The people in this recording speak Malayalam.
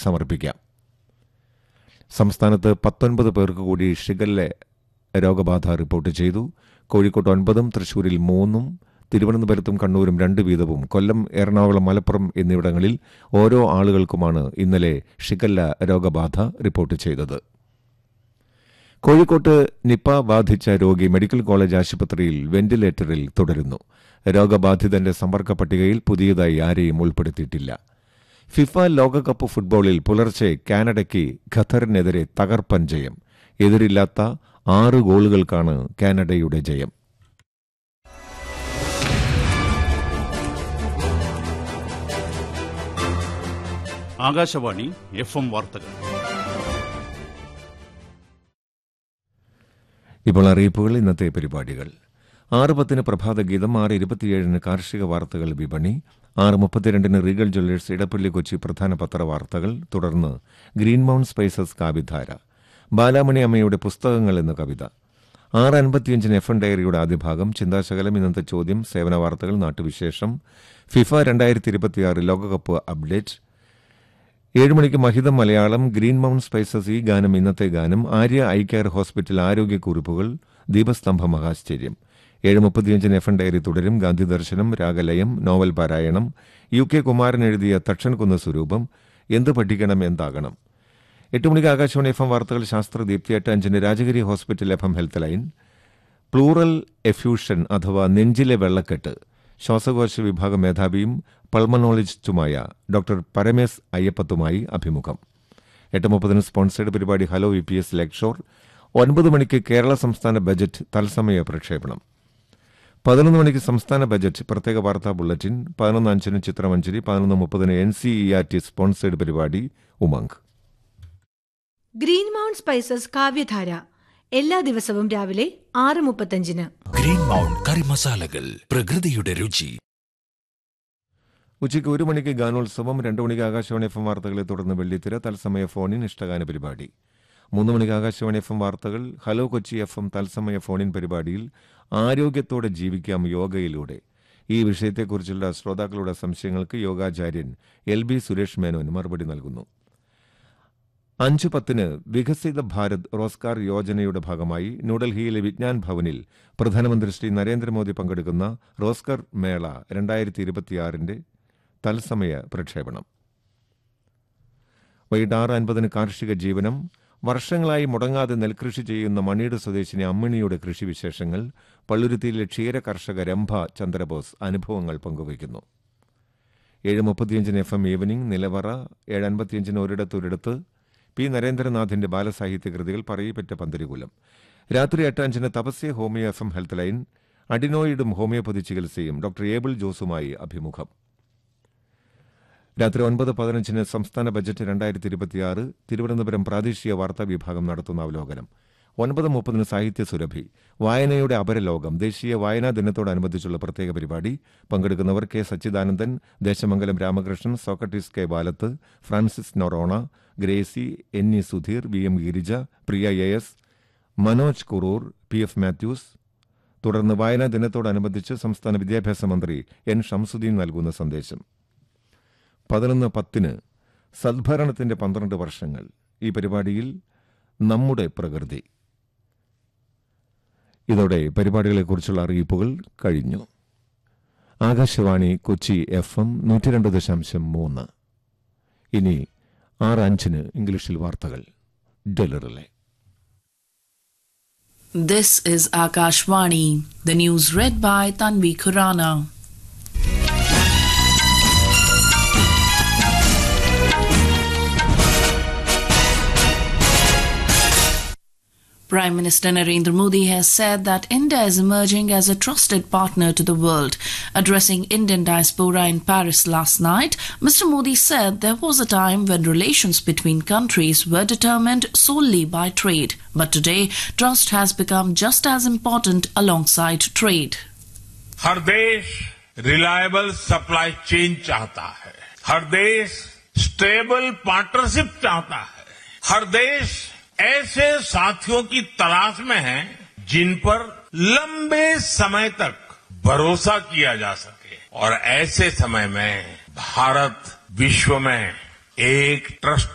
സമർപ്പിക്കാം സംസ്ഥാനത്ത് പത്തൊൻപത് പേർക്ക് കൂടി ഷിഗല്ല രോഗബാധ റിപ്പോർട്ട് ചെയ്തു കോഴിക്കോട്ട് ഒൻപതും തൃശൂരിൽ മൂന്നും തിരുവനന്തപുരത്തും കണ്ണൂരും രണ്ട് വീതവും കൊല്ലം എറണാകുളം മലപ്പുറം എന്നിവിടങ്ങളിൽ ഓരോ ആളുകൾക്കുമാണ് ഇന്നലെ ഷിഗല്ല രോഗബാധ റിപ്പോർട്ട് ചെയ്തത് കോഴിക്കോട്ട് നിപ്പ ബാധിച്ച രോഗി മെഡിക്കൽ കോളേജ് ആശുപത്രിയിൽ വെന്റിലേറ്ററിൽ തുടരുന്നു രോഗബാധിതന്റെ സമ്പർക്ക പട്ടികയിൽ പുതിയതായി ആരെയും ഉൾപ്പെടുത്തിയിട്ടില്ല ഫിഫ ലോകകപ്പ് ഫുട്ബോളിൽ പുലർച്ചെ കാനഡയ്ക്ക് ഖത്തറിനെതിരെ തകർപ്പൻ ജയം എതിരില്ലാത്ത ആറ് ഗോളുകൾക്കാണ് കാനഡയുടെ ജയം ആകാശവാണി എഫ് എം വാർത്തകൾ ഇപ്പോൾ അറിയിപ്പുകൾ ഇന്നത്തെ പരിപാടികൾ ആറ് പത്തിന് പ്രഭാതഗീതം ആറ് ഇരുപത്തിയേഴിന് കാർഷിക വാർത്തകൾ വിപണി ആറ് മുപ്പത്തിരണ്ടിന് റീഗൽ ജ്വല്ലേഴ്സ് ഇടപ്പള്ളി കൊച്ചി പ്രധാന പത്രവാർത്തകൾ തുടർന്ന് green mount spices Kavidhara Balamani അമ്മയുടെ പുസ്തകങ്ങൾ എന്ന കവിത ആറ് അൻപത്തിയഞ്ചിന് എഫ് എൻ ഡയറിയുടെ ആദ്യഭാഗം ചിന്താശകലം ഇന്നത്തെ ചോദ്യം സേവന വാർത്തകൾ നാട്ടുവിശേഷം ഫിഫ രണ്ടായിരത്തി ഇരുപത്തിയാറ് ലോകകപ്പ് അപ്ഡേറ്റ് ഏഴ് മണിക്ക് മഹിതം മലയാളം ഗ്രീൻ മൗണ്ട് സ്പൈസസ് ഈ ഗാനം ഇന്നത്തെ ഗാനം ആര്യ ഐ കെയർ ഹോസ്പിറ്റൽ ആരോഗ്യക്കുറിപ്പുകൾ ദീപസ്തംഭ മഹാശ്ചര്യം ഏഴ് മുപ്പത്തിയഞ്ചിന് എഫ് എൻ ഡയറി തുടരും ഗാന്ധി ദർശനം രാഗലയം നോവൽ പാരായണം യു കെ കുമാരൻ എഴുതിയ തക്ഷൻകുന്ന് സ്വരൂപം എന്ത് പഠിക്കണം എന്താകണം എട്ട് മണിക്ക് ആകാശവാണി എഫ് എം വാർത്തകൾ ശാസ്ത്രദീപ്തി എട്ട് അഞ്ചിന് Rajagiri hospital F M health line pleural effusion അഥവാ നെഞ്ചിലെ വെള്ളക്കെട്ട് ശ്വാസകോശ വിഭാഗം മേധാവിയും പൾമനോളജിസ്റ്റുമായ ഡോക്ടർ പരമേസ് അയ്യപ്പത്തുമായി അഭിമുഖം എട്ട് മുപ്പതിന് സ്പോൺസേഡ് പരിപാടി hello E P S Lakeshore ഒൻപത് മണിക്ക് കേരള സംസ്ഥാന ബജറ്റ് തത്സമയ പ്രക്ഷേപണം പതിനൊന്ന് മണിക്ക് സംസ്ഥാന ബജറ്റ് പ്രത്യേക വാർത്താ ബുള്ളറ്റിൻ പതിനൊന്ന് അഞ്ചിന് ചിത്രമഞ്ചരി പതിനൊന്ന് മുപ്പതിന് N C E R T sponsored പരിപാടി ഉമംഗ് ഗ്രീൻ മൗണ്ട് സ്പൈസസ് കാവ്യധാര എല്ലാ ദിവസവും രാവിലെ ആറ് മുപ്പത്തഞ്ചിന് ഗ്രീൻ മൗണ്ട് കറി മസാലകൾ പ്രകൃതിയുടെ രുചി ഉച്ചയ്ക്ക് ഒരു മണിക്ക് ഗാനോത്സവം രണ്ട് മണിക്ക് ആകാശവാണി എഫ് എം വാർത്തകളെ തുടർന്ന് വെള്ളിത്തിര തത്സമയ ഫോണിൻ ഇഷ്ടഗാന പരിപാടി മൂന്ന് മണിക്ക് ആകാശവാണി എഫ് എം വാർത്തകൾ ഹലോ കൊച്ചി എഫ് എം തത്സമയ ഫോണിൻ പരിപാടിയിൽ ആരോഗ്യത്തോടെ ജീവിക്കാം യോഗയിലൂടെ ഈ വിഷയത്തെക്കുറിച്ചുള്ള ശ്രോതാക്കളുടെ സംശയങ്ങൾക്ക് യോഗാചാര്യൻ എൽ ബി സുരേഷ് മേനോൻ മറുപടി നൽകുന്നു അഞ്ചു പത്തിന് വികസിത ഭാരത് റോസ്കാർ യോജനയുടെ ഭാഗമായി ന്യൂഡൽഹിയിലെ വിജ്ഞാൻ ഭവനിൽ പ്രധാനമന്ത്രി ശ്രീ നരേന്ദ്രമോദി പങ്കെടുക്കുന്ന റോസ്കർ മേള രണ്ടായിരത്തി ഇരുപത്തിയാറിന്റെ തത്സമയ പ്രക്ഷേപണം വൈകിട്ട് ആറ് അൻപതിന് കാർഷിക ജീവനം വർഷങ്ങളായി മുടങ്ങാതെ നെൽകൃഷി ചെയ്യുന്ന മണിയുടെ സ്വദേശിനി അമ്മിണിയുടെ കൃഷിവിശേഷങ്ങൾ പള്ളുരുത്തിയിലെ ക്ഷീര കർഷക രംഭ ചന്ദ്രബോസ് അനുഭവങ്ങൾ പങ്കുവയ്ക്കുന്നു ഏഴ് മുപ്പത്തിയഞ്ചിന് എഫ് എം ഈവനിംഗ് നിലവറ ഏഴ് അൻപത്തിയഞ്ചിന് ഒരിടത്തൊരിടത്ത് പി നരേന്ദ്രനാഥിന്റെ ബാലസാഹിത്യ കൃതികൾ പറയപ്പെട്ട പന്തരികുലം രാത്രി എട്ട് അഞ്ചിന് Tapasya homeo F M health line അഡിനോയിഡും ഹോമിയോപ്പതി ചികിത്സയും ഡോക്ടർ ഏബിൾ ജോസുമായി അഭിമുഖം രാത്രി ഒൻപത് പതിനഞ്ചിന് സംസ്ഥാന ബജറ്റ് രണ്ടായിരത്തി ഇരുപത്തിയാറ് തിരുവനന്തപുരം പ്രാദേശിക വാർത്താ വിഭാഗം നടത്തുന്ന അവലോകനം ഒൻപത് മുപ്പതിന് സാഹിത്യ സുരഭി വായനയുടെ അപരലോകം ദേശീയ വായനാ ദിനത്തോടനുബന്ധിച്ചുള്ള പ്രത്യേക പരിപാടി പങ്കെടുക്കുന്നവർ K Sachidanandan Desamangalam Ramakrishnan Socrates K Balath Francis Noronha Gracy N E Sudheer V M Girija Priya A S Manoj Kurur P F Mathews തുടർന്ന് വായനാ ദിനത്തോടനുബന്ധിച്ച് സംസ്ഥാന വിദ്യാഭ്യാസ മന്ത്രി എൻ ഷംസുദ്ദീൻ നൽകുന്ന സന്ദേശം പതിനൊന്ന് പത്തിന് സദ്ഭരണത്തിന്റെ പന്ത്രണ്ട് വർഷങ്ങൾ ഈ പരിപാടിയിൽ നമ്മുടെ പ്രകൃതി ഇതോടെ പരിപാടികളെക്കുറിച്ചുള്ള അറിയിപ്പുകൾ കഴിഞ്ഞു ആകാശവാണി കൊച്ചി എഫ് എം നൂറ്റി രണ്ട് ദശാംശം മൂന്ന് ഇനി ആറ് അഞ്ചിന് ഇംഗ്ലീഷിൽ വാർത്തകൾ ഡെലറിലെ This is Akashvani, the news read by Tanvi Khurana. Prime Minister Narendra Modi has said that India is emerging as a trusted partner to the world. Addressing Indian diaspora in Paris last night, Mr. Modi said there was a time when relations between countries were determined solely by trade. But today, trust has become just as important alongside trade. हर देश रिलायबल सप्लाई चेन चाहता है हर देश स्टेबल पार्टनरशिप चाहता है हर देश ऐसे साथियों की तलाश में है जिन पर लंबे समय तक भरोसा किया जा सके और ऐसे समय में भारत विश्व में एक ट्रस्ट